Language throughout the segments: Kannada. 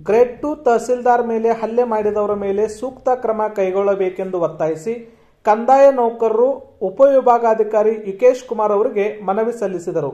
ಗ್ರೇಡ್ ಟು ತಹಸೀಲ್ದಾರ್ ಮೇಲೆ ಹಲ್ಲೆ ಮಾಡಿದವರ ಮೇಲೆ ಸೂಕ್ತ ಕ್ರಮ ಕೈಗೊಳ್ಳಬೇಕೆಂದು ಒತ್ತಾಯಿಸಿ ಕಂದಾಯ ನೌಕರರು ಉಪವಿಭಾಗಾಧಿಕಾರಿ ಯುಕೇಶ್ ಕುಮಾರ್ ಅವರಿಗೆ ಮನವಿ ಸಲ್ಲಿಸಿದರು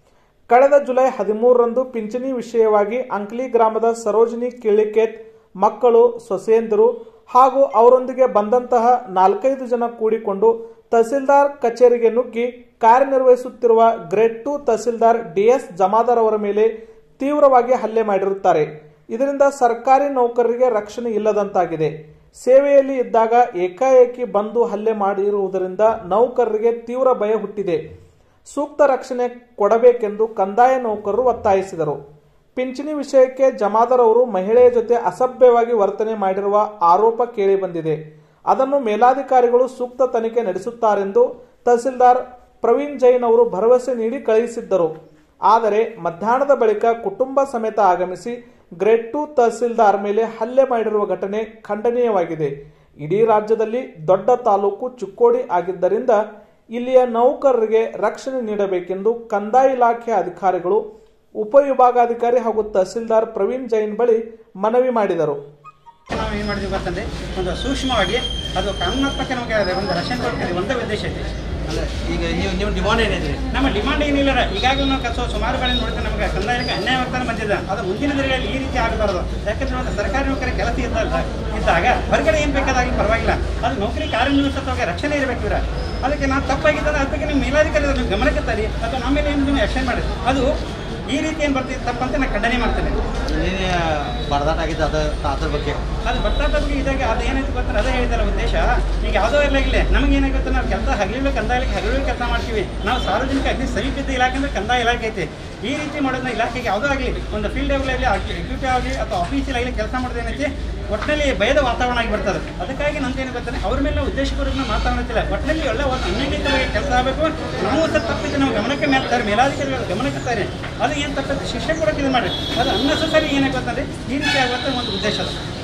ಕಳೆದ ಜುಲೈ ಹದಿಮೂರರಂದು ಪಿಂಚಣಿ ವಿಷಯವಾಗಿ ಅಂಕ್ಲಿ ಗ್ರಾಮದ ಸರೋಜಿನಿ ಕಿಳಿಕೇತ್ ಮಕ್ಕಳು ಸೊಸೆಯಂದಿರು ಹಾಗೂ ಅವರೊಂದಿಗೆ ಬಂದಂತಹ ನಾಲ್ಕೈದು ಜನ ಕೂಡಿಕೊಂಡು ತಹಸೀಲ್ದಾರ್ ಕಚೇರಿಗೆ ನುಗ್ಗಿ ಕಾರ್ಯನಿರ್ವಹಿಸುತ್ತಿರುವ grade two tahsildar D S Jamadar ಅವರ ಮೇಲೆ ತೀವ್ರವಾಗಿ ಹಲ್ಲೆ ಮಾಡಿರುತ್ತಾರೆ ಇದರಿಂದ ಸರ್ಕಾರಿ ನೌಕರರಿಗೆ ರಕ್ಷಣೆ ಇಲ್ಲದಂತಾಗಿದೆ ಸೇವೆಯಲ್ಲಿ ಇದ್ದಾಗ ಏಕಾಏಕಿ ಬಂದು ಹಲ್ಲೆ ಮಾಡಿರುವುದರಿಂದ ನೌಕರರಿಗೆ ತೀವ್ರ ಭಯ ಹುಟ್ಟಿದೆ ಸೂಕ್ತ ರಕ್ಷಣೆ ಕೊಡಬೇಕೆಂದು ಕಂದಾಯ ನೌಕರರು ಒತ್ತಾಯಿಸಿದರು ಪಿಂಚಣಿ ವಿಷಯಕ್ಕೆ ಜಮಾದಾರ್ ಅವರು ಮಹಿಳೆಯ ಜೊತೆ ಅಸಭ್ಯವಾಗಿ ವರ್ತನೆ ಮಾಡಿರುವ ಆರೋಪ ಕೇಳಿಬಂದಿದೆ ಅದನ್ನು ಮೇಲಾಧಿಕಾರಿಗಳು ಸೂಕ್ತ ತನಿಖೆ ನಡೆಸುತ್ತಾರೆಂದು ತಹಸೀಲ್ದಾರ್ ಪ್ರವೀಣ್ ಜೈನ್ ಅವರು ಭರವಸೆ ನೀಡಿ ಕಳುಹಿಸಿದ್ದರು ಆದರೆ ಮಧ್ಯಾಹ್ನದ ಬಳಿಕ ಕುಟುಂಬ ಸಮೇತ ಆಗಮಿಸಿ ಗ್ರೇಡ್ ಟು ತಹಸೀಲ್ದಾರ್ ಮೇಲೆ ಹಲ್ಲೆ ಮಾಡಿರುವ ಘಟನೆ ಖಂಡನೀಯವಾಗಿದೆ ಇಡೀ ರಾಜ್ಯದಲ್ಲಿ ದೊಡ್ಡ ತಾಲೂಕು ಚಿಕ್ಕೋಡಿ ಆಗಿದ್ದರಿಂದ ಇಲ್ಲಿಯ ನೌಕರರಿಗೆ ರಕ್ಷಣೆ ನೀಡಬೇಕೆಂದು ಕಂದಾಯ ಇಲಾಖೆ ಅಧಿಕಾರಿಗಳು ಉಪವಿಭಾಗಾಧಿಕಾರಿ ಹಾಗೂ ತಹಸೀಲ್ದಾರ್ ಪ್ರವೀಣ್ ಜೈನ್ ಬಳಿ ಮನವಿ ಮಾಡಿದರು ನಾವು ಏನು ಮಾಡಿದ್ವಿ ಗೊತ್ತಂದ್ರೆ ಒಂದು ಸೂಕ್ಷ್ಮವಾಗಿ ಅದು ಕಾನೂನಾತ್ಮಕ ನಮಗೆ ಒಂದು ರಕ್ಷಣೆ ಕೊಡ್ತೀವಿ ಒಂದೇ ಉದ್ದೇಶ ಐತಿ ಅಲ್ಲ ಈಗ ನೀವು ನೀವು ಡಿಮಾಂಡ್ ಏನಿದೆ ನಮ್ಮ ಡಿಮಾಂಡ್ ಏನಿಲ್ಲ ಈಗಾಗಲೇ ನಾವು ಕಸೋ ಸುಮಾರು ಗಾಳಿ ನೋಡಿದ್ರೆ ನಮಗೆ ಕಂದಾಯಕ್ಕೆ ಅನ್ಯಾಯ ಆಗ್ತಾನೆ ಬಂದಿದೆ ಅದು ಮುಂದಿನ ದಿನಗಳಲ್ಲಿ ಈ ರೀತಿ ಆಗಬಾರ್ದು ಯಾಕಂದ್ರೆ ಒಂದು ಸರ್ಕಾರಿ ನೌಕರಿ ಕೆಲಸ ಇದ್ದಲ್ಲ ಇದ್ದಾಗ ಹೊರಗಡೆ ಏನು ಬೇಕಾದಾಗಿ ಪರವಾಗಿಲ್ಲ ಅದು ನೌಕರಿ ಕಾರ್ಯನಿರ್ವಹಿಸೋವಾಗ ರಕ್ಷಣೆ ಇರಬೇಕು ಇವ್ರ ಅದಕ್ಕೆ ನಾವು ತಪ್ಪಾಗಿದ್ದರೆ ಅದಕ್ಕೆ ನಿಮ್ಮ ಮೇಲಾಧಿಕಾರಿ ನೀವು ಗಮನಕ್ಕೆ ತರಿ ಅಥವಾ ನಮ್ಮ ಮೇಲೆ ಏನು ಆಕ್ಷನ್ ಮಾಡಿ ಅದು ಈ ರೀತಿ ಏನು ಬರ್ತಿದೆ ತಪ್ಪಂತ ನಾನು ಖಂಡನೆ ಮಾಡ್ತೇನೆ ನೀನೇ ಬಡದಾಟ ಆಗಿದ್ದು ಅದ ಅದ್ರ ಬಗ್ಗೆ ಅದು ಬರ್ತಾ ಬಗ್ಗೆ ಇದಾಗ ಅದು ಏನಾಯ್ತು ಗೊತ್ತಾ ಅದೇ ಹೇಳಿದಲ್ಲ ಉದ್ದೇಶ ಈಗ ಯಾವುದೋ ಇರಲಿಲ್ಲ ನಮಗೆ ಏನಾಗುತ್ತೆ ನಾವು ಕೆಲಸ ಹಗಲಿಲ್ಲ ಕಂದಾಯ ಹಗಲಿಲ್ಲ ಕೆಲಸ ಮಾಡ್ತೀವಿ ನಾವು ಸಾರ್ವಜನಿಕ ಅಗ್ನಿ ಸಮೀಪಿತ ಇಲಾಖೆ ಅಂದ್ರೆ ಕಂದಾಯ ಇಲಾಖೆ ಐತಿ ಈ ರೀತಿ ಮಾಡೋದನ್ನ ಇಲಾಖೆಗೆ ಯಾವುದೋ ಆಗಲಿ ಒಂದು ಫೀಲ್ಡ್ ಲೆವೆಲ್ ಆಗಲಿ ಎಕ್ಸಿಕ್ಯೂಟಿವ್ ಆಗಲಿ ಅಥವಾ ಆಫೀಸಲ್ಲಿ ಆಗಲಿ ಕೆಲಸ ಮಾಡೋದು ಏನೈತಿ ಒಟ್ಟಿನಲ್ಲಿ ಭಯದ ವಾತಾವರಣ ಆಗಿ ಬರ್ತದೆ ಅದಕ್ಕಾಗಿ ನಂದೇನು ಗೊತ್ತಾನೆ ಅವ್ರ ಮೇಲೆ ನಾವು ಉದ್ದೇಶಪೂರ್ವಕ ಮಾತಾಡೋದಿಲ್ಲ ಒಟ್ಟಿನಲ್ಲಿ ಎಲ್ಲ ಒಂದು ಅನ್ಯಮಿತವಾಗಿ ಕೆಲಸ ಆಗಬೇಕು ನಾವು ಸಹ ತಪ್ಪಿದ್ದು ನಾವು ಗಮನಕ್ಕೆ ಮೇಲ್ತಾರೆ ಮೇಲಾಧಿಕಾರಿಗಳು ಗಮನಕ್ಕೆ ತಾರೆ ಅದು ಏನು ತಪ್ಪಿದ್ದು ಶಿಕ್ಷೆ ಕೊಡೋಕೆ ಇದು ಮಾಡಿ ಅದು ಅನ್ನೆಸರಿ ಏನಾಗುತ್ತೆ ಅಂದರೆ ಈ ರೀತಿ ಆಗುತ್ತೆ ಒಂದು ಉದ್ದೇಶ ಅದು